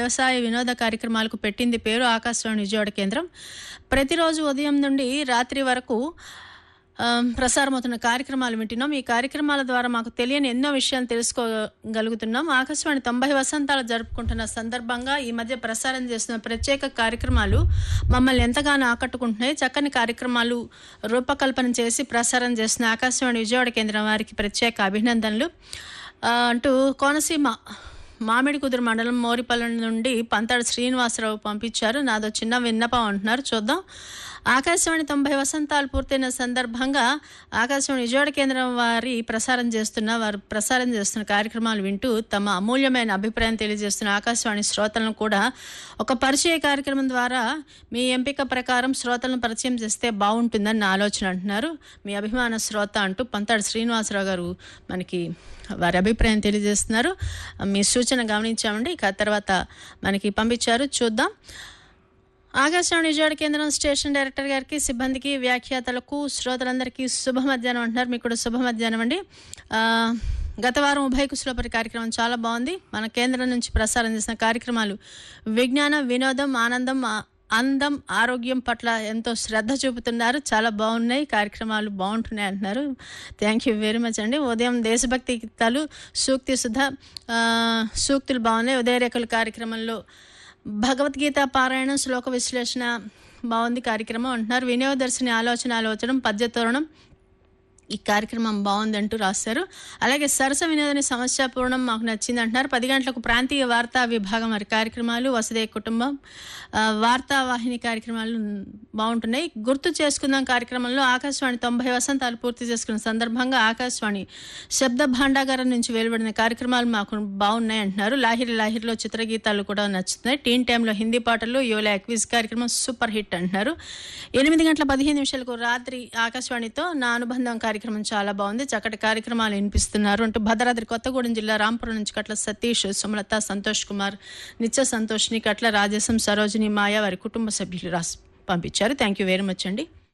వ్యవసాయ వినోద కార్యక్రమాలకు పెట్టింది పేరు ఆకాశవాణి విజయవాడ కేంద్రం ప్రతిరోజు ఉదయం నుండి రాత్రి వరకు ఆ, ప్రసారమవుతున్న కార్యక్రమాలు వింటున్నాం ఈ కార్యక్రమాల ద్వారా మాకు తెలియని ఎన్నో విషయాలు తెలుసుకోగలుగుతున్నాం ఆకాశవాణి తొంభై వసంతాలు జరుపుకుంటున్న సందర్భంగా ఈ మధ్య ప్రసారం చేస్తున్న ప్రత్యేక కార్యక్రమాలు మమ్మల్ని ఎంతగానో ఆకట్టుకుంటున్నాయి చక్కని కార్యక్రమాలు రూపకల్పన చేసి ప్రసారం చేస్తున్న ఆకాశవాణి విజయవాడ కేంద్రం వారికి ప్రత్యేక అభినందనలు ఆ, అంటూ కోనసీమ మామిడి కుదురు మండలం మోరిపల్లి నుండి పంతాడు శ్రీనివాసరావు పంపించారు నాదో చిన్న విన్నపం అంటున్నారు చూద్దాం ఆకాశవాణి తొంభై వసంతాలు పూర్తయిన సందర్భంగా ఆకాశవాణి విజయవాడ కేంద్రం వారి ప్రసారం చేస్తున్న వారు ప్రసారం చేస్తున్న కార్యక్రమాలు వింటూ తమ అమూల్యమైన అభిప్రాయం తెలియజేస్తున్న ఆకాశవాణి శ్రోతలను కూడా ఒక పరిచయ కార్యక్రమం ద్వారా మీ ఎంపిక ప్రకారం శ్రోతలను పరిచయం చేస్తే బాగుంటుందని నా ఆలోచన అంటున్నారు మీ అభిమాన శ్రోత అంటూ పంతాడు శ్రీనివాసరావు గారు మనకి వారి అభిప్రాయం తెలియజేస్తున్నారు మీ సూచన గమనించామండి ఇక తర్వాత మనకి పంపించారు చూద్దాం ఆకాశవాణి విజయవాడ కేంద్రం స్టేషన్ డైరెక్టర్ గారికి సిబ్బందికి వ్యాఖ్యాతలకు శ్రోతలందరికీ శుభ మధ్యాహ్నం అంటున్నారు మీకు కూడా శుభ మధ్యాహ్నం అండి ఆ, గత వారం ఉభయ కుశలపరి కార్యక్రమం చాలా బాగుంది మన కేంద్రం నుంచి ప్రసారం చేసిన కార్యక్రమాలు విజ్ఞానం వినోదం ఆనందం ఆ- అందం ఆరోగ్యం పట్ల ఎంతో శ్రద్ధ చూపుతున్నారు చాలా బాగున్నాయి కార్యక్రమాలు బాగుంటున్నాయి అంటున్నారు థ్యాంక్ యూ వెరీ మచ్ అండి ఉదయం దేశభక్తి గీతాలు సూక్తి సుధ ఆ, సూక్తులు బాగున్నాయి ఉదయరేఖలు కార్యక్రమంలో భగవద్గీత పారాయణం శ్లోక విశ్లేషణ బాగుంది కార్యక్రమం అంటున్నారు వినియోగదర్శిని ఆలోచన ఆలోచన పద్యతోరణం ఈ కార్యక్రమం బాగుందంటూ రాశారు అలాగే సరస వినోదని సమస్యాపూర్ణం మాకు నచ్చింది అంటున్నారు పది గంటలకు ప్రాంతీయ వార్తా విభాగం వారి కార్యక్రమాలు వసదే కుటుంబం ఆ, వార్తా వాహిని కార్యక్రమాలు బాగుంటున్నాయి గుర్తు చేసుకుందాం కార్యక్రమంలో ఆకాశవాణి తొంభై వసంతాలు పూర్తి చేసుకున్న సందర్భంగా ఆకాశవాణి శబ్ద భాండాగారం నుంచి వెలువడిన కార్యక్రమాలు మాకు బాగున్నాయి అంటున్నారు లాహిరి లాహిరిలో చిత్రగీతాలు కూడా నచ్చుతున్నాయి టీన్ టైంలో హిందీ పాటలు యువల క్విజ్ కార్యక్రమం సూపర్ హిట్ అంటున్నారు ఎనిమిది గంటల పదిహేను నిమిషాలకు రాత్రి ఆకాశవాణితో నా అనుబంధం కార్యక్రమం చాలా బాగుంది చక్కటి కార్యక్రమాలు వినిపిస్తున్నారు అంటూ భద్రాద్రి కొత్తగూడెం జిల్లా రాంపురం నుంచి కట్ల సతీష్ సుమలత సంతోష్ కుమార్ నిత్య సంతోష్ని కట్ల రాజేశం సరోజిని మాయ వారి కుటుంబ సభ్యులు రాసి పంపించారు థ్యాంక్ యూ వెరీ మచ్ అండి